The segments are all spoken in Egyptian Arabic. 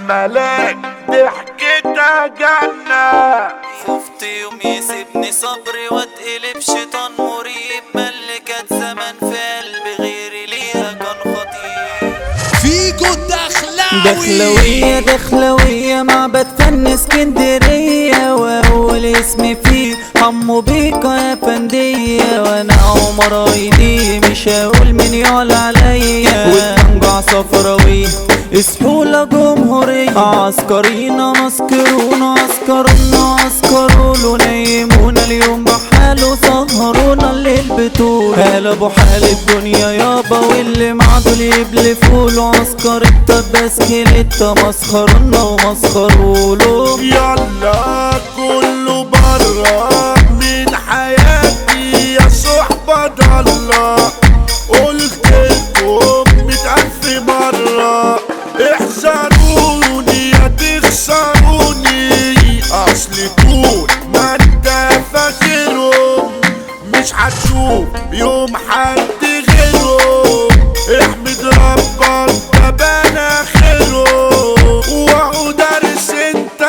الملاك ضحكتها جنة خفت يوم يسيبني صبري واتقلب شيطان مريب ملكت زمن في قلبي غيري ليها كان خطير فيجو الدخلاوي دخلوية دخلوية معبد فن اسكندرية وأول اسم فيه حمو بيكا يا فندية وأنا عمر ايدي مش هقول من يعلى عليا والمنجع صفراوي اسحولة جمهورية عسكرينا مسكرونا عسكرونا عسكرولو نيمونا اليوم بحاله سهرونا الليل بطول قلبوا حال الدنيا يابا واللي معاه دول يبلفوا له عسكر التباسكيليتا مسخرونا ومسخرولو يلا كله برا من حياتي يا صحبة ضالة قلت لكم مئة ألف مرة احذروني يا تخسروني أصل طول ما انت فاكرهم مش هتشوف يوم حد غيرهم احمد ربك ده بان اخرهم وهو درس انت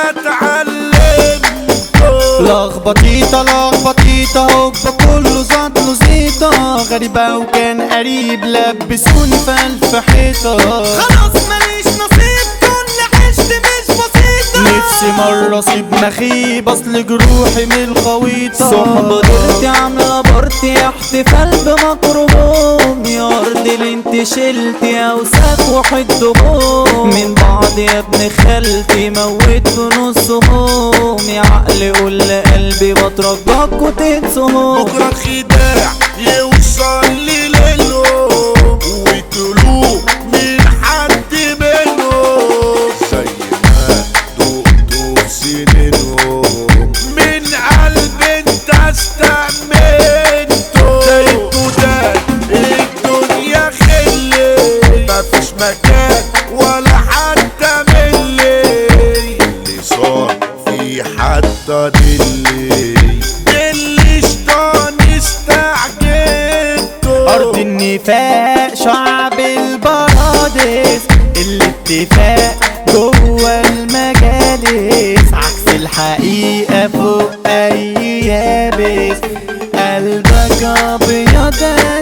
اتعلمته لخبطيطة لخبطيطة هوبا كله زاد له زيطة غريبة وكان قريب لبسوني في ألف حيطة خلاص ماليش نصيب كل عشت مش بسيطة نفسي مرة اسيب مخيب اصل جروحي من الخويطة صحبة دلتي عاملة بارتي احتفال بمكرموم يا ارض اللي انت شلتي اوساخ وحدهم من بعض يا ابن خالتي موت في نصهم يا عقل قول لقلبي بترجاك وتنسهم بكرة الخداع يوصل لليلهم ويطلوه من حد منهم زي ما دقتوا سنينهم من قلب انت استأمنته زيتوا ده الدنيا خلي مفيش مكان ولا حتى ملي اللي صار في حتى دلي اللي شطان استعجلته أرض النفاق شعب البرادس الاتفاق جوه المجالس عكس الحقيقة فوق أي يابس قلبك أبيض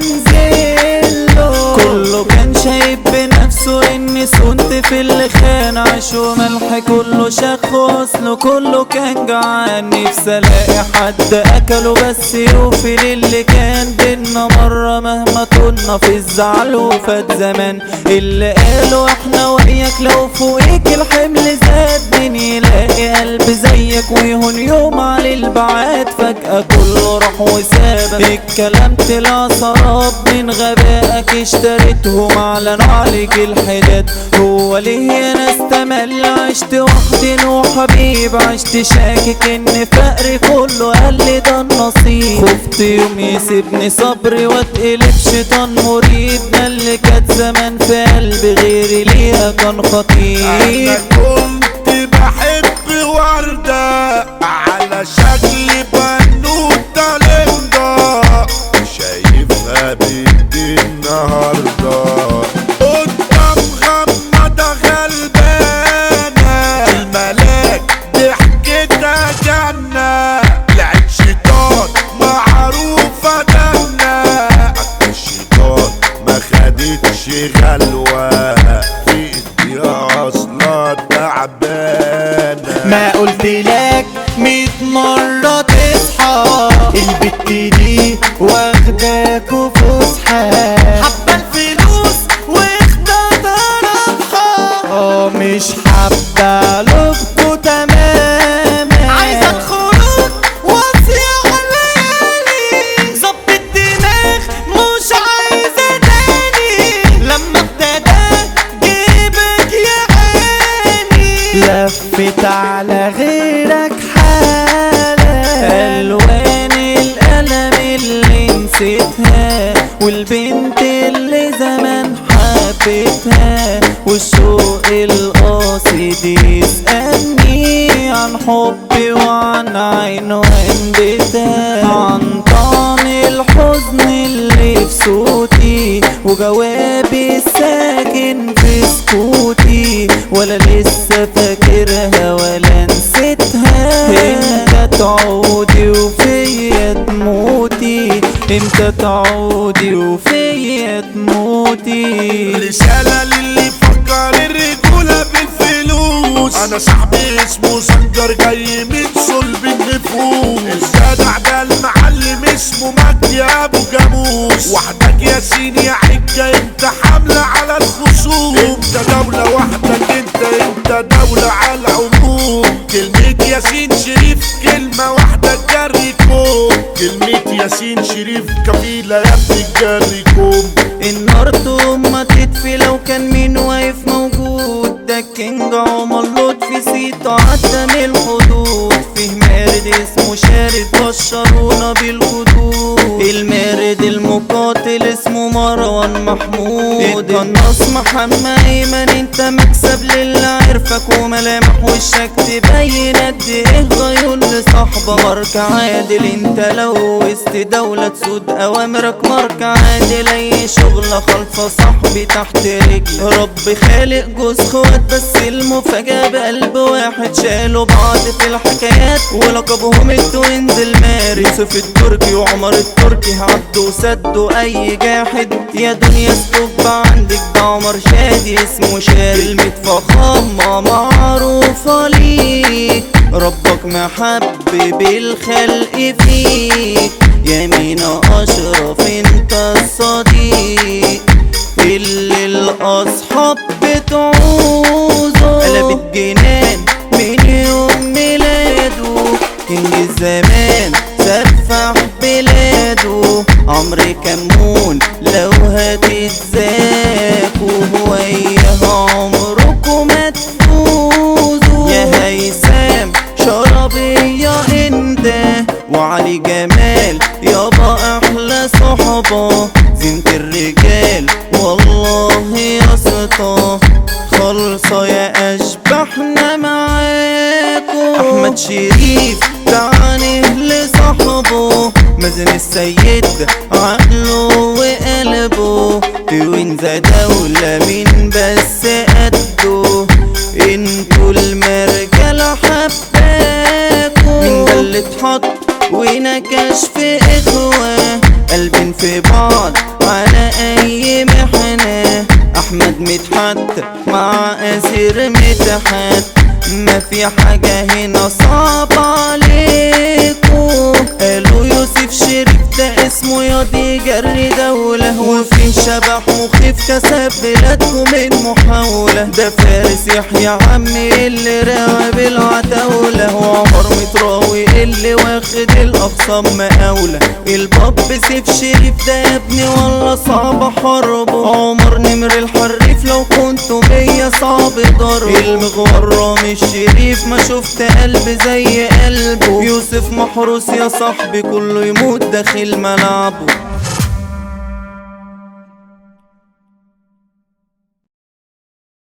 أنزله كله كان شايف بنفسه اني سنت في اللي خان عيش وملح كله شخ واصله كله كان جعان نفسي الاقي حد اكله بس يوفي للي كان بينا مرة مهما طولنا في الزعل وفات زمان اللي قالوا احنا وياك لو فوقيك الحمل زاد مين يلاقي قلب زيك ويهون يوم على البعاد فجأة كله راح وسابك الكلام طلع سراب من غبائك اشتريتهم اعلنوا عليك الحداد هو ليه يا ناس تمل عشت وحدي وحبيب عشت شاكك ان فقري كله قال لي ده النصيب خفت يوم يسيبني صبري واتقلب شيطان مريب ده اللي كانت زمان في قلبي غيري ليها كان خطير انا كنت بحب وردة على شكل بنوتة لمضة شايفها بنتي النهاردة قدام غمضة غلبانة الملاك ضحكتها جنة لعب شيطان معروفة دنا الشيطان ما خدتش غلوة في ايديها اصلا تعبانة ما قلت لك ميت مرة تصحى البت دي واخداك فسحة حابة الفلوس واخدة ربحة اه مش حابة لبكوا تماما عايزة الخروج واصية الليالي ظبط الدماغ مش عايزة تاني لما ابتدى جيبك يا عيني لفت على غيرك حالة الوان الالم اللي نسيتها والبنت اللي زمان حبيتها والشوق القاصد يسألني عن حبي وعن عنوان بيتها عن طعم الحزن اللي في صوتي وجوابي الساكن في سكوتي ولا لسه فاكرها ولا نسيتها امتى تعودي وفيا تموتي امتى تعودي وفيا تموتي رسالة للي فكر الرجولة بالفلوس أنا صاحبي اسمه سنجر جاي من صلب النفوس الجدع ده المعلم اسمه مجدي أبو جاموس وحدك ياسين يا حجة أنت حاملة على الخصوم أنت دولة وحدك أنت أنت دولة على العموم كلمة ياسين شريف كلمة واحدة تجريكم كلمة ياسين شريف كفيلة يا ابني تجريكم النار تقوم ما تطفي لو كان مين واقف موجود ده كينج عمر لطفي سيطة عدى من الحدود فيه مارد اسمه شارد بشرونا بالجدود المارد المقاتل اسمه مروان محمود القناص محمد ايمن انت مكسب للي عرفك وملامح وشك تبين قد ايه غيون لصاحبك مارك عادل انت لو وسط دولة تسود اوامرك مارك عادل اي شغلة خالصة صاحبي تحت رجلي رب خالق جوز خوات بس المفاجأة بقلب واحد شالوا بعض في الحكايات ولقبهم التوينز الماري يوسف التركي وعمر التركي عدوا وسدوا اي جاحد يا دنيا ستوب عندك ده عمر شادي اسمه شادي كلمة فخامة معروفة ليك ربك محبب الخلق فيك يمين أشرف انت الصديق اللي الأصحاب بتعوزه قلبت جنان من يوم ميلاده كينج الزمان سفح بلاده عمرو كمون لو هتتزاكوا وياه عمركم ما تفوزوا يا هيثم شربية انت وعلي جمال يابا احلى صحبة زينة الرجال والله يا اسطى خالصة يا اشبحنا معاكم احمد شريف تعاني لصاحبه مازن السيد عقله وقلبه توينزا دولة مين بس قده انتوا المرجلة حباكوا من ده اللي اتحط ونكش في اخوة قلبين في بعض على اي محنة احمد مدحت مع اسير مدحت ما في حاجة هنا صعبة عليكو قالوا يوسف شريف ده اسمه ياضي جري دولة وفي شبح مخيف كسب بلادكم من محاولة ده فارس يحيى عمي اللي راوي بالعتاولة وعمر متراوي اللي واخد الأقصى مقاولة الباب سيف شريف ده يا ابني والله صعب حربه عمر نمر الحريف لو كنتوا بيا صعب ضربه المغرم الشريف ما شفت قلب زي قلبه يوسف محروس يا صاحبي كله يموت داخل ملعبه